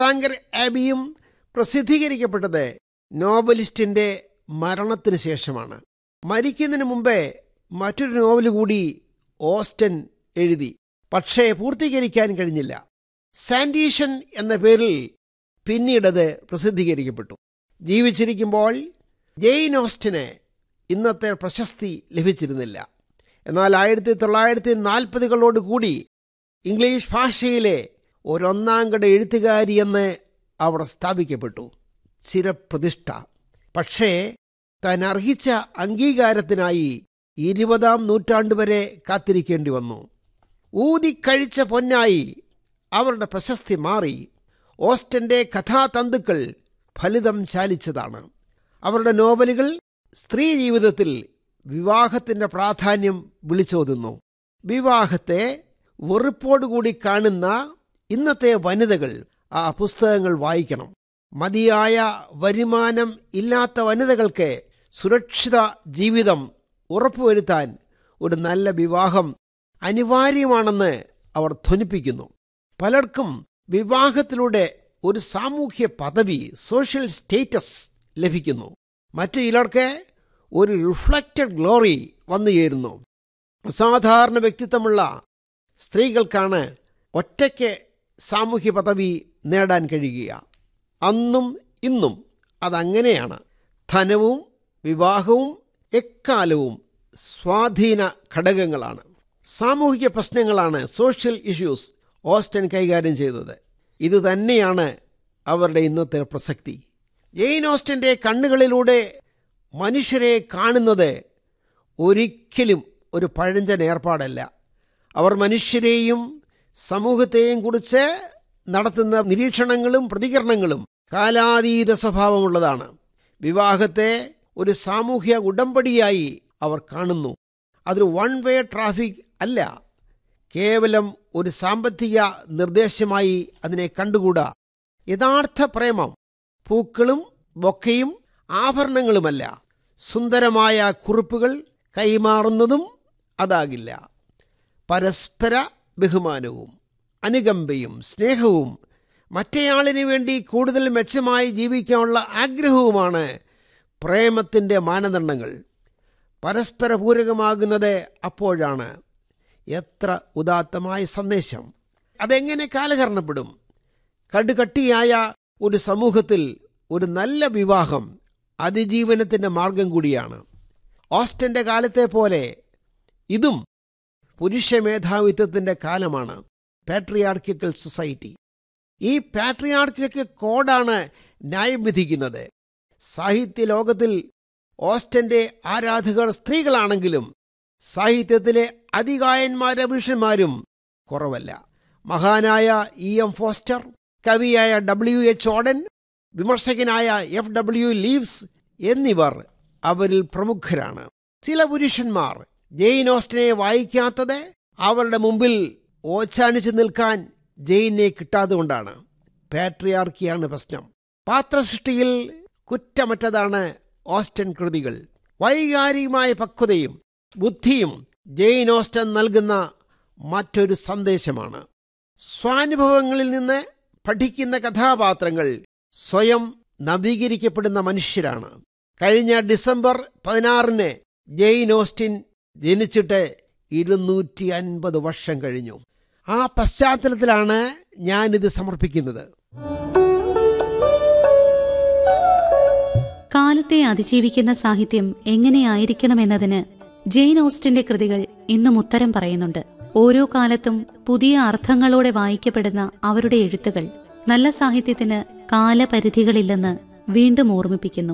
താങ്കർ ആബിയും പ്രസിദ്ധീകരിക്കപ്പെട്ടത് നോവലിസ്റ്റിന്റെ മരണത്തിന് ശേഷമാണ് മരിക്കുന്നതിന് മുമ്പേ മറ്റൊരു നോവൽ കൂടി ഓസ്റ്റൻ എഴുതി പക്ഷേ പൂർത്തീകരിക്കാൻ കഴിഞ്ഞില്ല സാൻഡീഷൻ എന്ന പേരിൽ പിന്നീടത് പ്രസിദ്ധീകരിക്കപ്പെട്ടു ജീവിച്ചിരിക്കുമ്പോൾ ജെയിൻ ഓസ്റ്റന് ഇന്നത്തെ പ്രശസ്തി ലഭിച്ചിരുന്നില്ല എന്നാൽ ആയിരത്തി തൊള്ളായിരത്തി നാൽപ്പതുകളോട് കൂടി ഇംഗ്ലീഷ് ഭാഷയിലെ ഒരൊന്നാംകട എഴുത്തുകാരി എന്ന് അവർ സ്ഥാപിക്കപ്പെട്ടു ചിരപ്രതിഷ്ഠ പക്ഷേ താൻ അർഹിച്ച അംഗീകാരത്തിനായി ഇരുപതാം നൂറ്റാണ്ട് വരെ കാത്തിരിക്കേണ്ടി വന്നു ഊതിക്കഴിച്ച പൊന്നായി അവരുടെ പ്രശസ്തി മാറി ഓസ്റ്റന്റെ കഥാതന്തുക്കൾ ഫലിതം ചാലിച്ചതാണ് അവരുടെ നോവലുകൾ സ്ത്രീ ജീവിതത്തിൽ വിവാഹത്തിന്റെ പ്രാധാന്യം വിളിച്ചോതുന്നു വിവാഹത്തെ വെറുപ്പോടുകൂടി കാണുന്ന ഇന്നത്തെ വനിതകൾ ആ പുസ്തകങ്ങൾ വായിക്കണം മതിയായ വരുമാനം ഇല്ലാത്ത വനിതകൾക്ക് സുരക്ഷിത ജീവിതം ഉറപ്പുവരുത്താൻ ഒരു നല്ല വിവാഹം അനിവാര്യമാണെന്ന് അവർ ധ്വനിപ്പിക്കുന്നു പലർക്കും വിവാഹത്തിലൂടെ ഒരു സാമൂഹ്യ പദവി സോഷ്യൽ സ്റ്റേറ്റസ് ലഭിക്കുന്നു മറ്റു ചിലർക്ക് ഒരു റിഫ്ലക്റ്റഡ് ഗ്ലോറി വന്നു ചേരുന്നു അസാധാരണ വ്യക്തിത്വമുള്ള സ്ത്രീകൾക്കാണ് ഒറ്റയ്ക്ക് സാമൂഹ്യ പദവി നേടാൻ കഴിയുക അന്നും ഇന്നും അതങ്ങനെയാണ് ധനവും വിവാഹവും എക്കാലവും സ്വാധീന ഘടകങ്ങളാണ് സാമൂഹിക പ്രശ്നങ്ങളാണ് സോഷ്യൽ ഇഷ്യൂസ് ഓസ്റ്റൻ കൈകാര്യം ചെയ്തത് ഇത് തന്നെയാണ് അവരുടെ ഇന്നത്തെ പ്രസക്തി ജെയിൻ ഓസ്റ്റന്റെ കണ്ണുകളിലൂടെ മനുഷ്യരെ കാണുന്നത് ഒരിക്കലും ഒരു പഴഞ്ചൻ ഏർപ്പാടല്ല അവർ മനുഷ്യരെയും സമൂഹത്തെയും കുറിച്ച് നടത്തുന്ന നിരീക്ഷണങ്ങളും പ്രതികരണങ്ങളും കാലാതീത സ്വഭാവമുള്ളതാണ് വിവാഹത്തെ ഒരു സാമൂഹ്യ ഉടമ്പടിയായി അവർ കാണുന്നു അതൊരു വൺ വേ ട്രാഫിക് അല്ല കേവലം ഒരു സാമ്പത്തിക നിർദ്ദേശമായി അതിനെ കണ്ടുകൂടാ യഥാർത്ഥ പ്രേമം പൂക്കളും ബൊക്കയും ആഭരണങ്ങളുമല്ല സുന്ദരമായ കുറിപ്പുകൾ കൈമാറുന്നതും അതാകില്ല പരസ്പര ബഹുമാനവും അനുകമ്പയും സ്നേഹവും മറ്റേയാളിന് വേണ്ടി കൂടുതൽ മെച്ചമായി ജീവിക്കാനുള്ള ആഗ്രഹവുമാണ് പ്രേമത്തിൻ്റെ മാനദണ്ഡങ്ങൾ പരസ്പര പൂരകമാകുന്നത് അപ്പോഴാണ് എത്ര ഉദാത്തമായ സന്ദേശം അതെങ്ങനെ കാലഹരണപ്പെടും കടുകട്ടിയായ ഒരു സമൂഹത്തിൽ ഒരു നല്ല വിവാഹം അതിജീവനത്തിൻ്റെ മാർഗം കൂടിയാണ് ഓസ്റ്റന്റെ കാലത്തെ പോലെ ഇതും പുരുഷ മേധാവിത്വത്തിൻ്റെ കാലമാണ് പാട്രിയാർക്കിക്കൽ സൊസൈറ്റി ഈ പാട്രിയാർക്കിക്കൽ കോഡാണ് ന്യായം വിധിക്കുന്നത് സാഹിത്യ ലോകത്തിൽ ഓസ്റ്റന്റെ ആരാധകർ സ്ത്രീകളാണെങ്കിലും സാഹിത്യത്തിലെ അതികായന്മാരും പുരുഷന്മാരും കുറവല്ല മഹാനായ ഇ എം ഫോസ്റ്റർ കവിയായ ഡബ്ല്യു എച്ച് ഓഡൻ വിമർശകനായ എഫ് ഡബ്ല്യു ലീവ്സ് എന്നിവർ അവരിൽ പ്രമുഖരാണ് ചില പുരുഷന്മാർ ജെയിൻ ഓസ്റ്റനെ വായിക്കാത്തത് അവരുടെ മുമ്പിൽ ഓച്ചാനിച്ചു നിൽക്കാൻ ജെയിനെ കിട്ടാതുകൊണ്ടാണ് പാട്രിയാർക്കിയാണ് പ്രശ്നം പാത്രസൃഷ്ടിയിൽ കുറ്റമറ്റതാണ് ഓസ്റ്റൻ കൃതികൾ വൈകാരികമായ പക്വതയും ബുദ്ധിയും ജെയിൻ ഓസ്റ്റൻ നൽകുന്ന മറ്റൊരു സന്ദേശമാണ് സ്വാനുഭവങ്ങളിൽ നിന്ന് പഠിക്കുന്ന കഥാപാത്രങ്ങൾ സ്വയം നവീകരിക്കപ്പെടുന്ന മനുഷ്യരാണ് കഴിഞ്ഞ ഡിസംബർ പതിനാറിന് ജെയിൻ ഓസ്റ്റിൻ ജനിച്ചിട്ട് ഇരുന്നൂറ്റി അൻപത് വർഷം കഴിഞ്ഞു ആ പശ്ചാത്തലത്തിലാണ് ഞാനിത് സമർപ്പിക്കുന്നത് കാലത്തെ അതിജീവിക്കുന്ന സാഹിത്യം എങ്ങനെയായിരിക്കണമെന്നതിന് ജെയിൻ ഓസ്റ്റിന്റെ കൃതികൾ ഇന്നും ഉത്തരം പറയുന്നുണ്ട് ഓരോ കാലത്തും പുതിയ അർത്ഥങ്ങളോടെ വായിക്കപ്പെടുന്ന അവരുടെ എഴുത്തുകൾ നല്ല സാഹിത്യത്തിന് കാലപരിധികളില്ലെന്ന് വീണ്ടും ഓർമ്മിപ്പിക്കുന്നു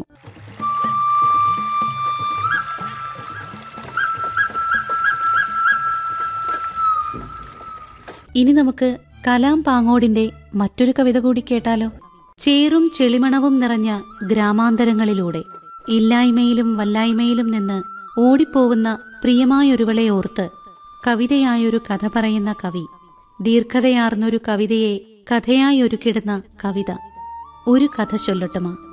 ഇനി നമുക്ക് കലാം പാങ്ങോടിന്റെ മറ്റൊരു കവിത കൂടി കേട്ടാലോ ചേറും ചെളിമണവും നിറഞ്ഞ ഗ്രാമാന്തരങ്ങളിലൂടെ ഇല്ലായ്മയിലും വല്ലായ്മയിലും നിന്ന് ഓടിപ്പോകുന്ന പ്രിയമായൊരുവളെ ഓർത്ത് കവിതയായൊരു കഥ പറയുന്ന കവി ദീർഘതയാർന്നൊരു കവിതയെ കഥയായി ഒരുക്കിടുന്ന കവിത ഒരു കഥ ചൊല്ലട്ടുമാ